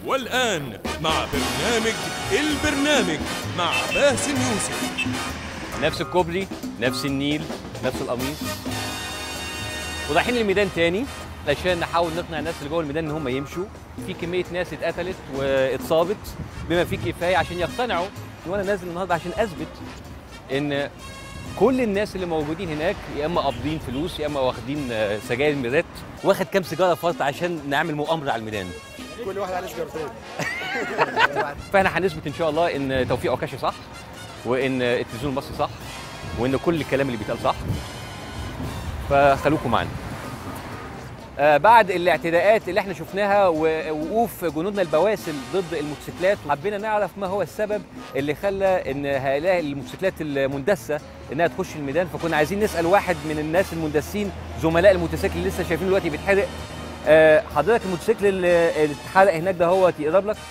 والآن مع برنامج البرنامج مع باسم يوسف نفس الكوبري نفس النيل نفس القميص ورايحين الميدان تاني عشان نحاول نقنع الناس اللي جوه الميدان ان هم يمشوا في كميه ناس اتقتلت واتصابت بما فيه كفايه عشان يقتنعوا ان انا نازل النهارده عشان اثبت ان كل الناس اللي موجودين هناك يا اما قابضين فلوس يا اما واخدين آه، سجاير ميرات واخد كام سيجاره فرط عشان نعمل مؤامره على الميدان كل واحد عليه سيجارتين فاحنا هنثبت ان شاء الله ان توفيق عكاشي صح وان التلفزيون المصري صح وان كل الكلام اللي بيتقال صح فخلوكم معانا آه بعد الاعتداءات اللي احنا شفناها ووقوف جنودنا البواسل ضد الموتوسيكلات حبينا نعرف ما هو السبب اللي خلى ان هؤلاء الموتوسيكلات المندسه انها تخش الميدان فكنا عايزين نسال واحد من الناس المندسين زملاء الموتوسيكل اللي لسه شايفينه دلوقتي بيتحرق آه حضرتك الموتوسيكل اللي اللي اتحرق هناك ده هو يقرب لك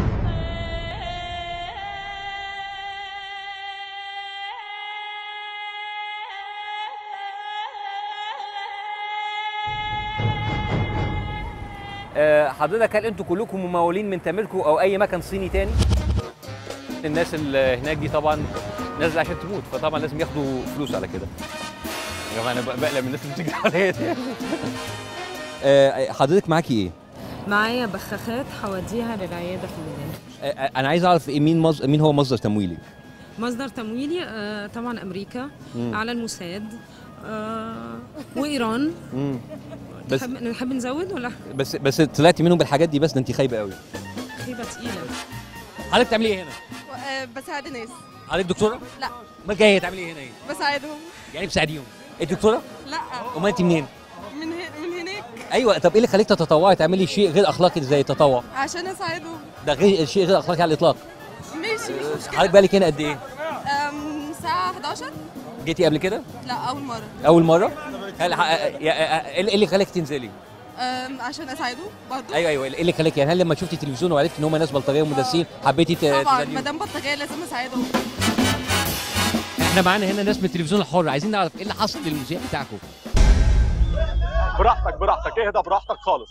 آه، حضرتك هل انتوا كلكم ممولين من تامركو او اي مكان صيني تاني؟ الناس اللي هناك دي طبعا نازله عشان تموت فطبعا لازم ياخدوا فلوس على كده. يا جماعه انا بقلق من الناس اللي بتجري عليا دي. آه، حضرتك معاكي ايه؟ معايا بخاخات حوديها للعياده في الميدان آه، انا عايز اعرف إيه مين مز... مين هو مصدر تمويلك؟ مصدر تمويلي آه، طبعا امريكا مم. على الموساد آه، وايران مم. بس نحب, نحب نزود ولا بس بس طلعتي منهم بالحاجات دي بس ده انت خايبه قوي. خيبه تقيله حضرتك بتعملي ايه هنا؟ آه، بساعد ناس حضرتك دكتوره؟ لا. ما جايه تعملي ايه هنا ايه؟ بساعدهم يعني بتساعديهم. انت دكتوره؟ لا امال انت منين؟ من ه... من هناك ايوه طب ايه اللي خليك تتطوعي تعملي شيء غير اخلاقي زي التطوع؟ عشان اساعدهم ده غير شيء غير اخلاقي على الاطلاق. ماشي مش مشكله حضرتك بالك هنا قد ايه؟ أم، الساعه 11 جيتي قبل كده؟ لا اول مره اول مره؟ هل ح- يا- ايه اللي خلاك تنزلي؟ أم، عشان اساعده برضه ايوه ايوه ايه اللي خلاك يعني هل لما شفتي تلفزيون وعرفتي ان هم ناس بلطجيه ومدرسين حبيتي ت- طبعا تزليهم؟ ما دام بطاريه لازم اساعدهم احنا معانا هنا ناس من التلفزيون الحر عايزين نعرف ايه اللي حصل للمذيع بتاعكم؟ براحتك براحتك اهدى براحتك خالص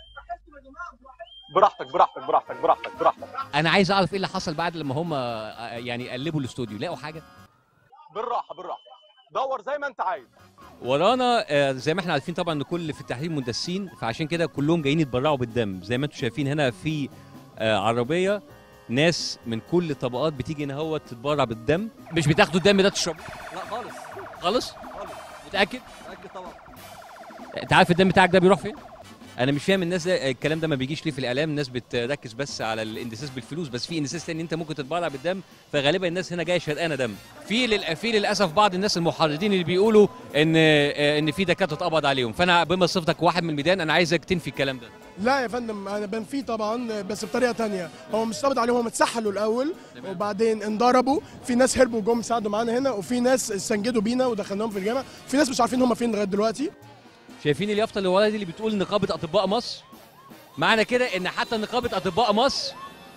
براحتك براحتك براحتك براحتك براحتك انا عايز اعرف ايه اللي حصل بعد لما هم يعني قلبوا الاستوديو لقوا حاجه؟ بالراحه بالراحه دور زي ما انت عايز ورانا آه، زي ما احنا عارفين طبعا ان كل في التحرير مندسين فعشان كده كلهم جايين يتبرعوا بالدم زي ما انتم شايفين هنا في آه، عربيه ناس من كل الطبقات بتيجي هنا هو تتبرع بالدم مش بتاخدوا الدم ده تشربوه لا خالص خالص متاكد اكيد طبعا انت عارف الدم بتاعك ده بيروح فين انا مش فاهم الناس ده الكلام ده ما بيجيش ليه في الاعلام الناس بتركز بس على الاندساس بالفلوس بس في اندساس تاني انت ممكن تتبرع بالدم فغالبا الناس هنا جايه شرقانه دم في لل... في للاسف بعض الناس المحرضين اللي بيقولوا ان آه، ان في دكاتره اتقبض عليهم فانا بما صفتك واحد من الميدان انا عايزك تنفي الكلام ده لا يا فندم انا بنفيه طبعا بس بطريقه تانية هو مش ثابت عليهم هم اتسحلوا الاول تمام. وبعدين انضربوا في ناس هربوا جم ساعدوا معانا هنا وفي ناس استنجدوا بينا ودخلناهم في الجامعه في ناس مش عارفين هم فين لغايه دلوقتي شايفين اليافطه اللي ورايا دي اللي بتقول نقابه اطباء مصر معنى كده ان حتى نقابه اطباء مصر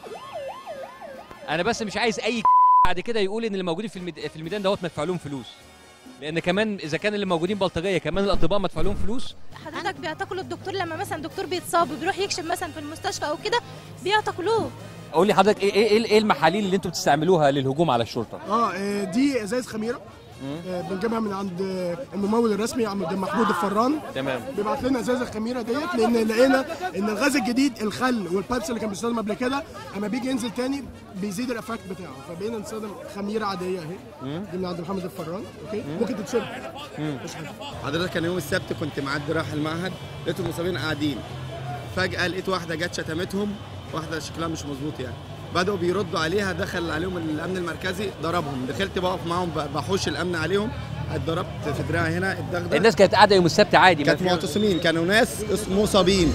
انا بس مش عايز اي بعد كده يقول ان اللي موجودين في الميد... في الميدان دوت مدفع لهم فلوس لان كمان اذا كان اللي موجودين بلطجيه كمان الاطباء مدفع لهم فلوس حضرتك بيعتقلوا الدكتور لما مثلا دكتور بيتصاب وبيروح يكشف مثلا في المستشفى او كده بيعتقلوه قول لي حضرتك ايه ايه ايه المحاليل اللي انتم بتستعملوها للهجوم على الشرطه اه آه، دي ازاز خميره آه، بنجيبها من عند آه، الممول الرسمي عبد محمود الفران تمام بيبعت لنا ازازه الخميره ديت لان لقينا ان الغاز الجديد الخل والبايبس اللي كان بيستخدم قبل كده اما بيجي ينزل تاني بيزيد الافكت بتاعه فبقينا نستخدم خميره عاديه اهي دي من عند محمد الفران اوكي ممكن تتشرب مش حاجه حضرتك كان يوم السبت كنت معدي رايح المعهد لقيت المصابين قاعدين فجأة لقيت واحدة جت شتمتهم واحدة شكلها مش مظبوط يعني بدأوا بيردوا عليها دخل عليهم الأمن المركزي ضربهم دخلت بقف معاهم ب- بحوش الأمن عليهم اتضربت في دراعي هنا الدغدغ الناس كانت قاعده يوم السبت عادي ما كانت في- معتصمين كانوا ناس اس- مصابين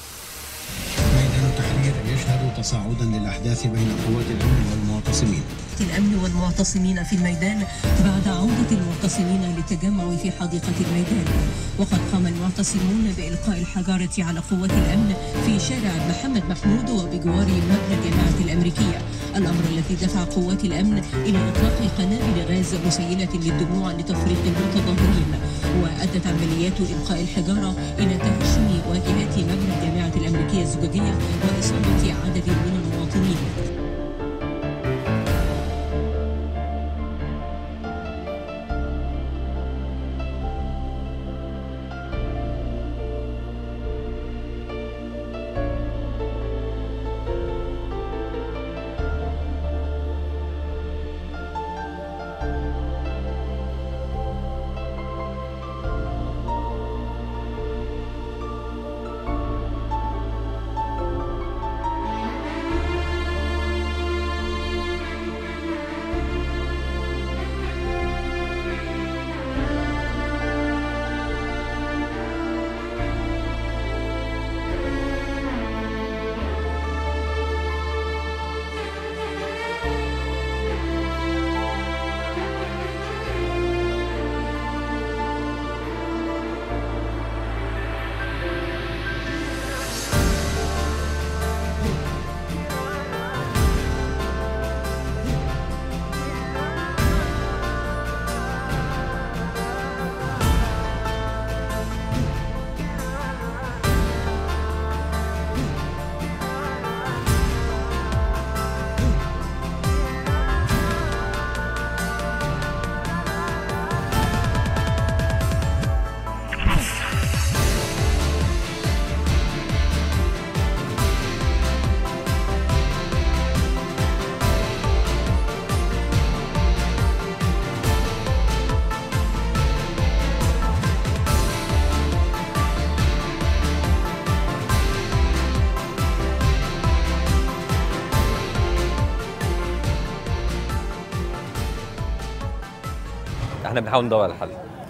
ميدان التحرير يشهد تصاعدا للأحداث بين قوات الأمن والمعتصمين الأمن والمعتصمين في الميدان بعد عودة المعتصمين للتجمع في حديقة الميدان وقد قام المعتصمون بإلقاء الحجارة على قوات الأمن في شارع محمد محمود وبجوار مبنى الجامعة الأمريكية الأمر الذي دفع قوات الأمن إلى إطلاق قنابل غاز مسيلة للدموع لتفريق المتظاهرين وأدت عمليات إلقاء الحجارة إلى تهشم واجهات مبنى الجامعة الأمريكية الزجاجية وإصابة عدد من المواطنين احنا بنحاول ندور على حل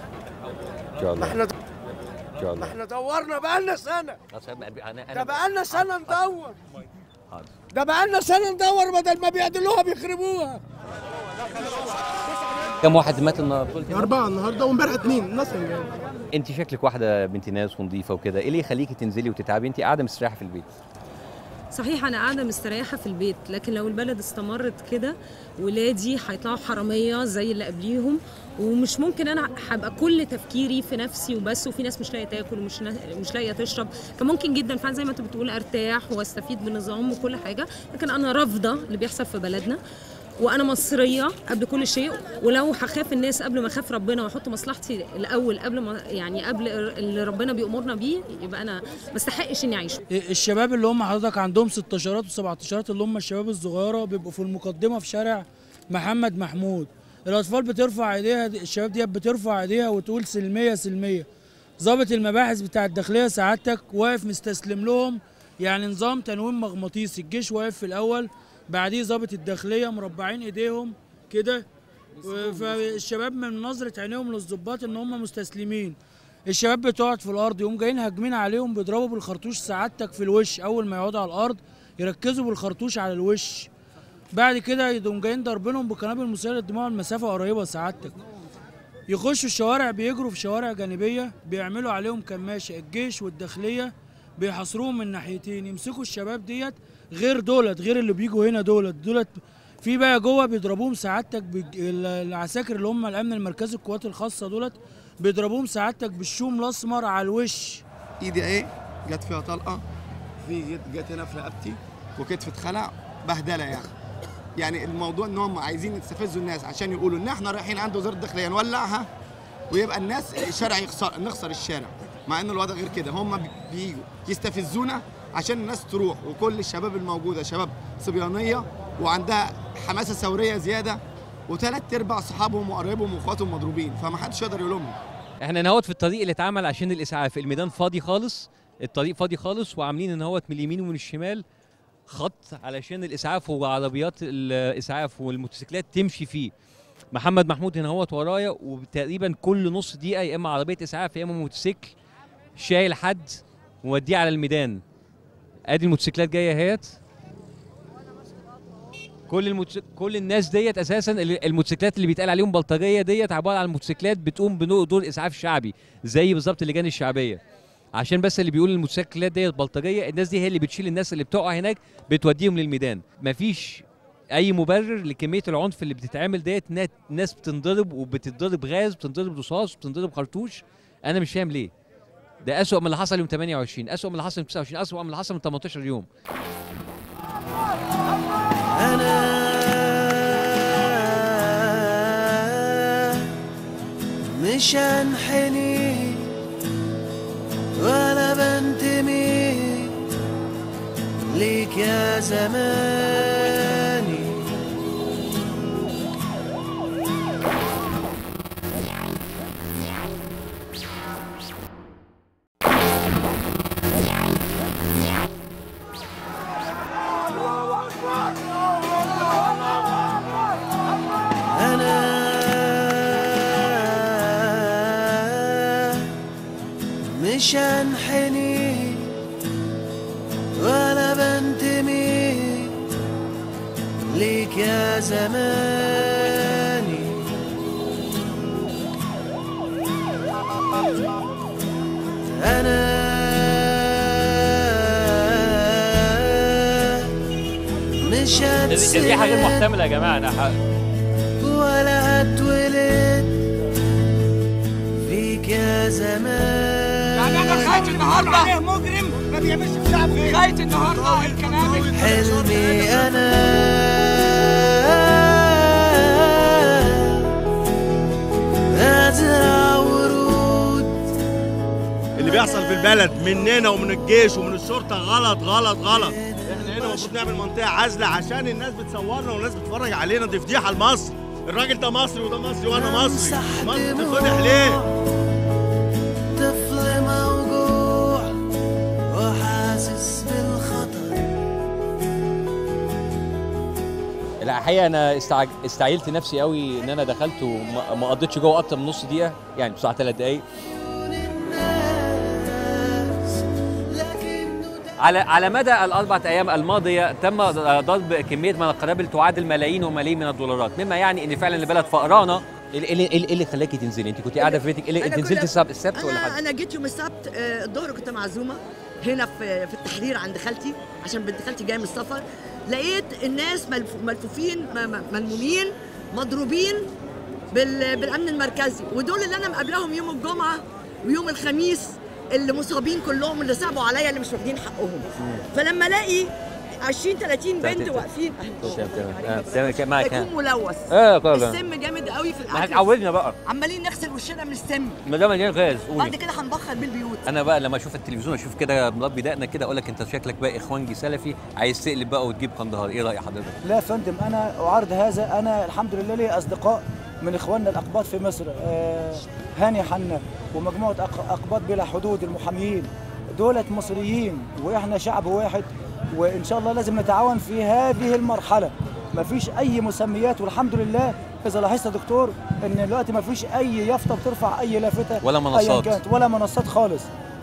ان شاء الله احنا ان شاء الله احنا دورنا بقالنا سنه خلاص انا انا ده بقالنا سنه ندور حاضر. ده بقالنا سنه ندور بدل ما بيعدلوها بيخربوها كم واحد مات النهارده قلت لي؟ اربعه النهارده وامبارح اثنين نصر انت شكلك واحده بنت ناس ونظيفه وكده ايه اللي يخليكي تنزلي وتتعبي انت قاعده مستريحه في البيت صحيح انا قاعده مستريحه في البيت لكن لو البلد استمرت كده ولادي هيطلعوا حراميه زي اللي قبليهم ومش ممكن انا هبقى كل تفكيري في نفسي وبس وفي ناس مش لاقيه تاكل ومش نا... مش لاقيه تشرب كان ممكن جدا فعلا زي ما انت بتقول ارتاح واستفيد بالنظام وكل حاجه لكن انا رافضه اللي بيحصل في بلدنا وانا مصريه قبل كل شيء ولو هخاف الناس قبل ما اخاف ربنا واحط مصلحتي الاول قبل ما يعني قبل اللي ربنا بيامرنا بيه يبقى انا ما استحقش اني اعيش الشباب اللي هم حضرتك عندهم 16 و17 اللي هم الشباب الصغيره بيبقوا في المقدمه في شارع محمد محمود الاطفال بترفع ايديها الشباب دي بترفع ايديها وتقول سلميه سلميه ضابط المباحث بتاع الداخليه سعادتك واقف مستسلم لهم يعني نظام تنويم مغناطيسي الجيش واقف في الاول بعديه ضابط الداخليه مربعين ايديهم كده و- فالشباب من نظره عينيهم للظباط ان هم مستسلمين الشباب بتقعد في الارض يقوم جايين هاجمين عليهم بيضربوا بالخرطوش سعادتك في الوش اول ما يقعدوا على الارض يركزوا بالخرطوش على الوش بعد كده يقوم جايين ضاربينهم بقنابل مسيله للدماء المسافه قريبه سعادتك يخشوا الشوارع بيجروا في شوارع جانبيه بيعملوا عليهم كماشه الجيش والداخليه بيحاصروهم من ناحيتين يمسكوا الشباب ديت غير دولت غير اللي بيجوا هنا دولت دولت في بقى جوه بيضربوهم سعادتك بالج- ال- العساكر اللي هم الامن المركزي القوات الخاصه دولت بيضربوهم سعادتك بالشوم الاسمر على الوش ايدي ايه جت فيها طلقه في جت, جت هنا في رقبتي وكتفي اتخلع بهدله يعني يعني الموضوع ان هم عايزين يستفزوا الناس عشان يقولوا ان احنا رايحين عند وزاره الداخليه نولعها ويبقى الناس الشارع يخسر نخسر الشارع مع ان الوضع غير كده هم بي- بييجوا يستفزونا عشان الناس تروح وكل الشباب الموجوده شباب صبيانيه وعندها حماسه ثوريه زياده وثلاث ارباع صحابهم وقرايبهم واخواتهم مضروبين فما حدش يقدر يلومهم احنا نهوت في الطريق اللي اتعمل عشان الاسعاف الميدان فاضي خالص الطريق فاضي خالص وعاملين ان هوت من اليمين ومن الشمال خط علشان الاسعاف وعربيات الاسعاف والموتوسيكلات تمشي فيه محمد محمود هنا هوت ورايا وتقريبا كل نص دقيقه يا اما عربيه اسعاف يا اما موتوسيكل شايل حد وموديه على الميدان ادي الموتوسيكلات جايه اهيت كل الموتس... كل الناس ديت اساسا ال- الموتوسيكلات اللي بيتقال عليهم بلطجيه ديت عباره عن موتوسيكلات بتقوم بنو- دور اسعاف شعبي زي بالظبط اللجان الشعبيه عشان بس اللي بيقول الموتوسيكلات ديت بلطجيه الناس دي هي اللي بتشيل الناس اللي بتقع هناك بتوديهم للميدان مفيش اي مبرر لكميه العنف اللي بتتعمل ديت نا- ناس بتنضرب وبتتضرب غاز بتنضرب رصاص بتنضرب خرطوش انا مش فاهم ليه ده اسوأ من اللي حصل يوم 28 اسوأ من اللي حصل يوم 29 اسوأ من اللي حصل من 18 يوم مش هنحني ولا بنتمي ليك يا زماني أنا مش هنحني ولا بنتمي ليك يا زماني أنا مش دي حاجه هتسلم محتمله يا جماعه انا ح... ولا هتولد فيك يا زمان يعني انا خايف النهارده عليه مجرم ما بيعملش في شعب غير خايف النهارده الكلام حلمي انا ازرع ورود اللي بيحصل في البلد مننا ومن الجيش ومن الشرطه غلط غلط غلط احنا هنا المفروض نعمل منطقه عازله عشان الناس بتصورنا والناس بتتفرج علينا دي فضيحه لمصر الراجل ده مصري وده مصري وانا مصري مصر تتفضح ليه طفل موجوع وحاسس بالخطر الحقيقه انا استعج... استعجلت نفسي قوي ان انا دخلت وما ما قضيتش جوه اكتر من نص دقيقه يعني بساعه ثلاث دقائق على على مدى الاربع ايام الماضيه تم ضرب كميه من القنابل تعادل ملايين وملايين من الدولارات مما يعني ان فعلا البلد فقرانه ايه اللي إيه اللي خلاكي تنزلي انت كنت قاعده في بيتك إيه اللي- أنا انت نزلت كنت- السبت السبت ولا انا حاجه انا جيت يوم السبت آه، الظهر كنت معزومه هنا في في التحرير عند خالتي عشان بنت خالتي جايه من السفر لقيت الناس ملف- ملفوفين م- م- ملمومين مضروبين بال- بالامن المركزي ودول اللي انا مقابلاهم يوم الجمعه ويوم الخميس اللي مصابين كلهم اللي صعبوا عليا اللي مش واخدين حقهم فلما الاقي 20 30 بنت تمام. واقفين تمام تمام تمام كان معاك يكون ملوث اه كده السم جامد قوي في ما الاكل هتعودنا بقى عمالين نغسل وشنا من السم ما ده مليان غاز بعد قولي كده هنبخر بيه البيوت انا بقى لما اشوف التلفزيون اشوف كده مربي دقنك كده اقول لك انت شكلك بقى اخوانجي سلفي عايز تقلب بقى وتجيب قندهار ايه راي حضرتك لا يا فندم انا اعارض هذا انا الحمد لله لي اصدقاء من اخواننا الاقباط في مصر آه، هاني حنا ومجموعه أق- اقباط بلا حدود المحاميين دولة مصريين واحنا شعب واحد وان شاء الله لازم نتعاون في هذه المرحله مفيش اي مسميات والحمد لله اذا لاحظت يا دكتور ان دلوقتي مفيش اي يافطه بترفع اي لافته ولا أياً منصات. كانت ولا منصات خالص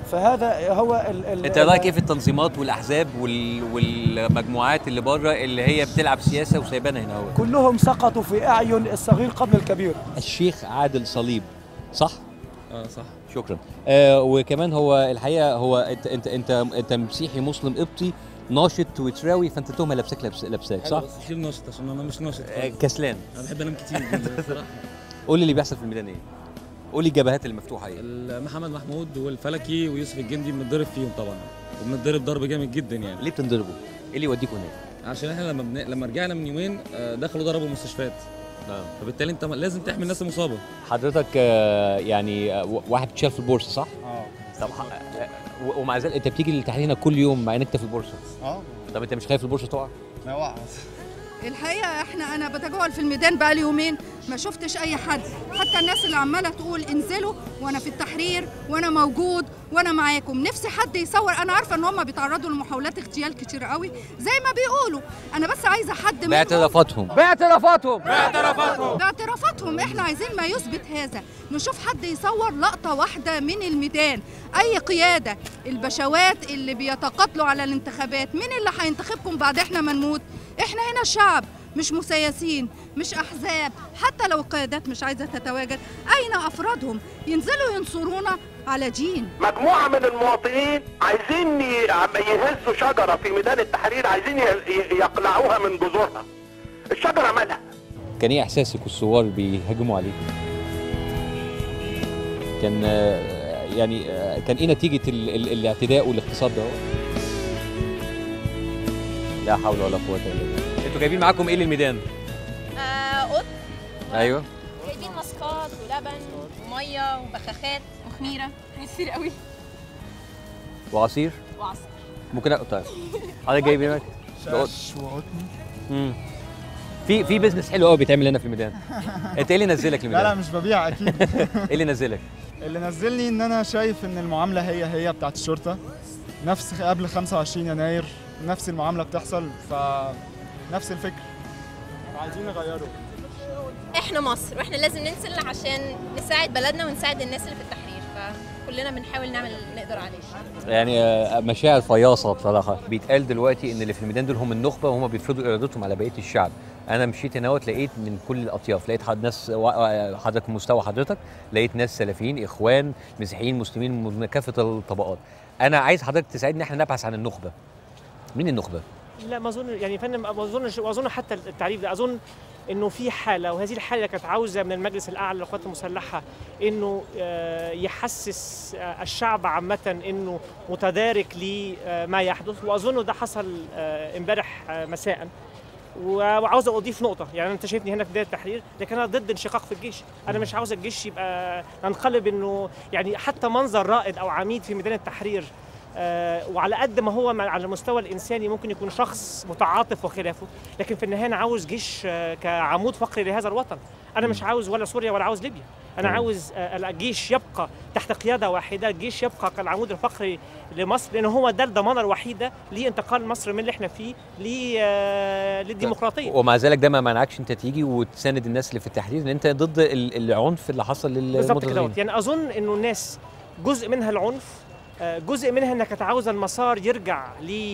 فهذا هو ال ال انت رايك ايه في التنظيمات والاحزاب وال... والمجموعات اللي بره اللي هي بتلعب سياسه وسايبانا هنا اهو كلهم سقطوا في اعين الصغير قبل الكبير الشيخ عادل صليب صح اه صح شكرا آه وكمان هو الحقيقه هو انت انت انت انت مسيحي مسلم قبطي ناشط وتراوي فانت التهمه لابسك لابس لابساك صح؟ بس شيل ناشط عشان انا مش ناشط آه كسلان انا بحب انام كتير جدا الصراحه قول لي اللي بيحصل في الميدان ايه؟ قول لي الجبهات اللي مفتوحه ايه؟ محمد محمود والفلكي ويوسف الجندي بنتضرب فيهم طبعا وبنتضرب ضرب جامد جدا يعني ليه بتنضربوا؟ ايه اللي يوديكوا هناك؟ عشان احنا لما بن... لما رجعنا من يومين آه، دخلوا ضربوا المستشفيات نعم فبالتالي انت لازم تحمي الناس المصابه حضرتك آه، يعني آه، واحد بتشتغل في البورصه صح؟ اه طب ح- آه، و- ومع ذلك انت بتيجي للتحليل هنا كل يوم مع انك انت في البورصه اه طب انت مش خايف البورصه تقع؟ لا وقع الحقيقه احنا انا بتجول في الميدان بقالي يومين ما شفتش اي حد حتى الناس اللي عماله تقول انزلوا وانا في التحرير وانا موجود وانا معاكم نفسي حد يصور انا عارفه ان هم بيتعرضوا لمحاولات اغتيال كتير قوي زي ما بيقولوا انا بس عايزه حد منهم باعترافاتهم باعترافاتهم باعترافاتهم باعترافاتهم احنا عايزين ما يثبت هذا نشوف حد يصور لقطة واحدة من الميدان أي قيادة البشوات اللي بيتقاتلوا على الانتخابات مين اللي هينتخبكم بعد احنا ما نموت احنا هنا شعب مش مسيسين مش احزاب حتى لو القيادات مش عايزه تتواجد اين افرادهم ينزلوا ينصرونا على دين مجموعة من المواطنين عايزين ي- عم يهزوا شجرة في ميدان التحرير عايزين ي- ي- يقلعوها من جذورها الشجرة مالها كان ايه احساسك والثوار بيهاجموا عليك؟ كان آه، يعني آه، كان ايه نتيجه ال ال الاعتداء والاغتصاب ده؟ لا حول ولا قوه الا بالله انتوا جايبين معاكم ايه للميدان؟ آه قط ايوه جايبين ماسكات ولبن وميه وبخاخات وخميره حاجات كتير قوي وعصير وعصير ممكن أ... طيب حضرتك جايب ايه معاك؟ شاش وقطن مم. في في بيزنس حلو قوي بيتعمل هنا في الميدان انت ايه اللي نزلك لا الميدان؟ لا مش ببيع اكيد ايه اللي نزلك؟ اللي نزلني ان انا شايف ان المعامله هي هي بتاعت الشرطه نفس قبل 25 يناير نفس المعامله بتحصل فنفس الفكر عايزين نغيره احنا مصر واحنا لازم ننزل عشان نساعد بلدنا ونساعد الناس اللي في التحرير فكلنا بنحاول نعمل اللي نقدر عليه يعني آه، مشاعر فياصه بصراحه بيتقال دلوقتي ان اللي في الميدان دول هم النخبه وهم بيفرضوا ارادتهم على بقيه الشعب انا مشيت هنا وقت لقيت من كل الاطياف لقيت حد ناس وا- حضرتك مستوى حضرتك لقيت ناس سلفيين اخوان مسيحيين مسلمين من كافه الطبقات انا عايز حضرتك تساعدني احنا نبحث عن النخبه مين النخبه لا ما اظن يعني يا فندم ما اظنش واظن حتى التعريف ده اظن انه في حاله وهذه الحاله كانت عاوزه من المجلس الاعلى للقوات المسلحه انه آه، يحسس آه، الشعب عامه انه متدارك لما يحدث واظن ده حصل آه، امبارح آه، مساء و- وعاوز اضيف نقطه يعني انت شايفني هنا في بدايه التحرير لكن انا ضد انشقاق في الجيش انا مش عاوز الجيش يبقى ننقلب انه يعني حتى منظر رائد او عميد في ميدان التحرير آه، وعلى قد ما هو مع- على المستوى الانساني ممكن يكون شخص متعاطف وخلافه لكن في النهايه انا عاوز جيش آه، كعمود فقري لهذا الوطن انا مش عاوز ولا سوريا ولا عاوز ليبيا انا مم. عاوز آه، الجيش يبقى تحت قياده واحده الجيش يبقى كالعمود الفقري لمصر لان هو ده الضمانه الوحيده لانتقال مصر من اللي احنا فيه ل- آه، للديمقراطيه ومع ذلك ده ما منعكش انت تيجي وتساند الناس اللي في التحرير لان انت ضد ال- العنف اللي حصل بالظبط كده للمتظاهرين يعني اظن انه الناس جزء منها العنف آه، جزء منها انها كانت عاوزه المسار يرجع ل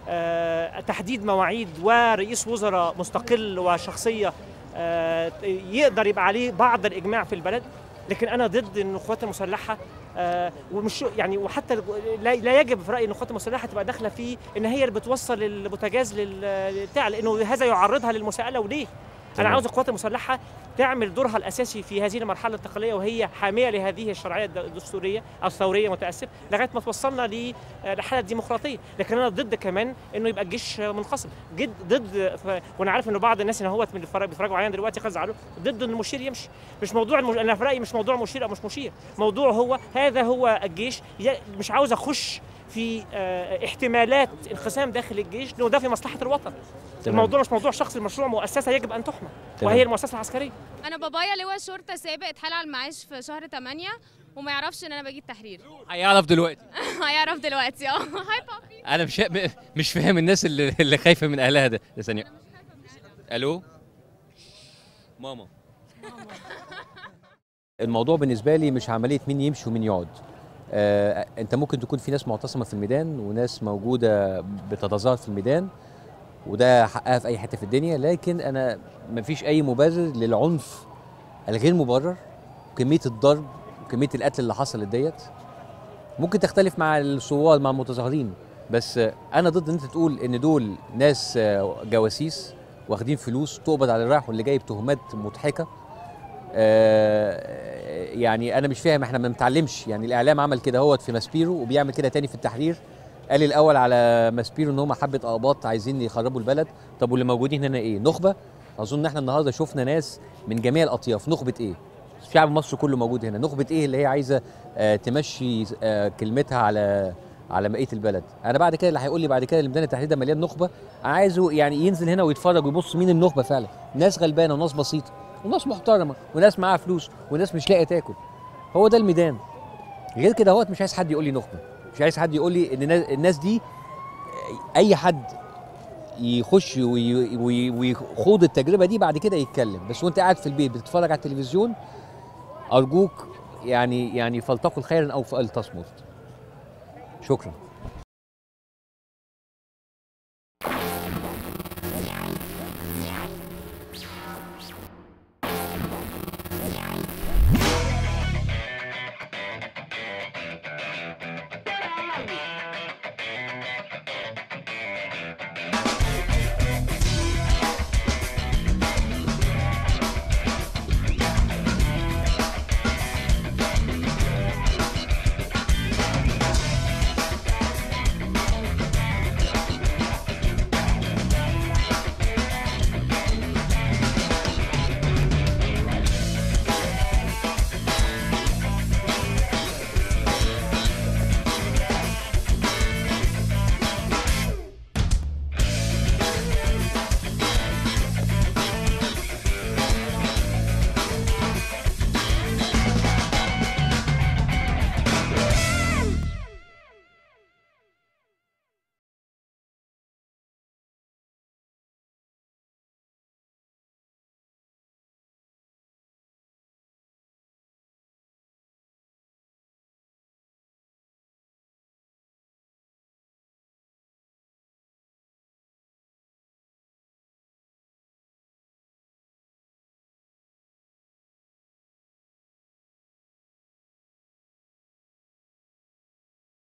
آه، تحديد مواعيد ورئيس وزراء مستقل وشخصيه آه، يقدر يبقى عليه بعض الاجماع في البلد لكن انا ضد ان القوات المسلحه آه، ومش يعني وحتى لا لا يجب في رايي ان القوات المسلحه تبقى داخله في ان هي اللي بتوصل البوتاجاز لل- بتاع لانه هذا يعرضها للمساءله وليه؟ انا تمام. عاوز القوات المسلحه تعمل دورها الاساسي في هذه المرحله الانتقاليه وهي حاميه لهذه الشرعيه الد- الدستوريه او الثوريه متاسف لغايه ما توصلنا ل- لحاله ديمقراطيه لكن انا ضد كمان انه يبقى الجيش منقسم جد ضد ف... وانا عارف انه بعض الناس هنا هو من اللي بيتفرجوا علينا دلوقتي قد زعلوا ضد ان المشير يمشي مش موضوع المش... انا في رايي مش موضوع مشير او مش مشير موضوع هو هذا هو الجيش ي... مش عاوز اخش في آه، احتمالات انقسام داخل الجيش لانه ده في مصلحه الوطن تمام. الموضوع مش موضوع شخصي المشروع مؤسسه يجب ان تحمى تمام. وهي المؤسسه العسكريه انا بابايا لواء شرطه سابق اتحال على المعاش في شهر 8 وما يعرفش ان انا باجي التحرير هيعرف دلوقتي هيعرف دلوقتي اه هاي بابي انا مش م- مش فاهم الناس اللي, اللي خايفه من اهلها ده ده ثانيه الو ماما الموضوع بالنسبه لي مش عمليه مين يمشي ومين يقعد آه، انت ممكن تكون في ناس معتصمه في الميدان وناس موجوده بتتظاهر في الميدان وده حقها في اي حته في الدنيا لكن انا مفيش اي مبرر للعنف الغير مبرر وكميه الضرب وكميه القتل اللي حصلت ديت ممكن تختلف مع الثوار مع المتظاهرين بس آه، انا ضد ان انت تقول ان دول ناس آه، جواسيس واخدين فلوس تقبض على اللي رايح واللي جاي بتهمات مضحكه آه، يعني انا مش فاهم احنا ما بنتعلمش يعني الاعلام عمل كده هوت في ماسبيرو وبيعمل كده تاني في التحرير قال الاول على ماسبيرو ان هم حبه اقباط عايزين يخربوا البلد طب واللي موجودين هنا ايه نخبه اظن احنا النهارده شفنا ناس من جميع الاطياف نخبه ايه شعب مصر كله موجود هنا نخبه ايه اللي هي عايزه آه، تمشي آه، كلمتها على على بقيه البلد انا بعد كده اللي هيقول لي بعد كده اللي ميدان التحرير ده مليان نخبه انا عايزه يعني ينزل هنا ويتفرج ويبص مين النخبه فعلا ناس غلبانه وناس بسيطه وناس محترمه وناس معاها فلوس وناس مش لاقيه تاكل هو ده الميدان غير كده هوت مش عايز حد يقول لي نخبه مش عايز حد يقول لي ان الناس- الناس دي اي حد يخش وي- وي- ويخوض التجربه دي بعد كده يتكلم بس وانت قاعد في البيت بتتفرج على التلفزيون ارجوك يعني يعني فلتقل خيرا او فلتصمت شكرا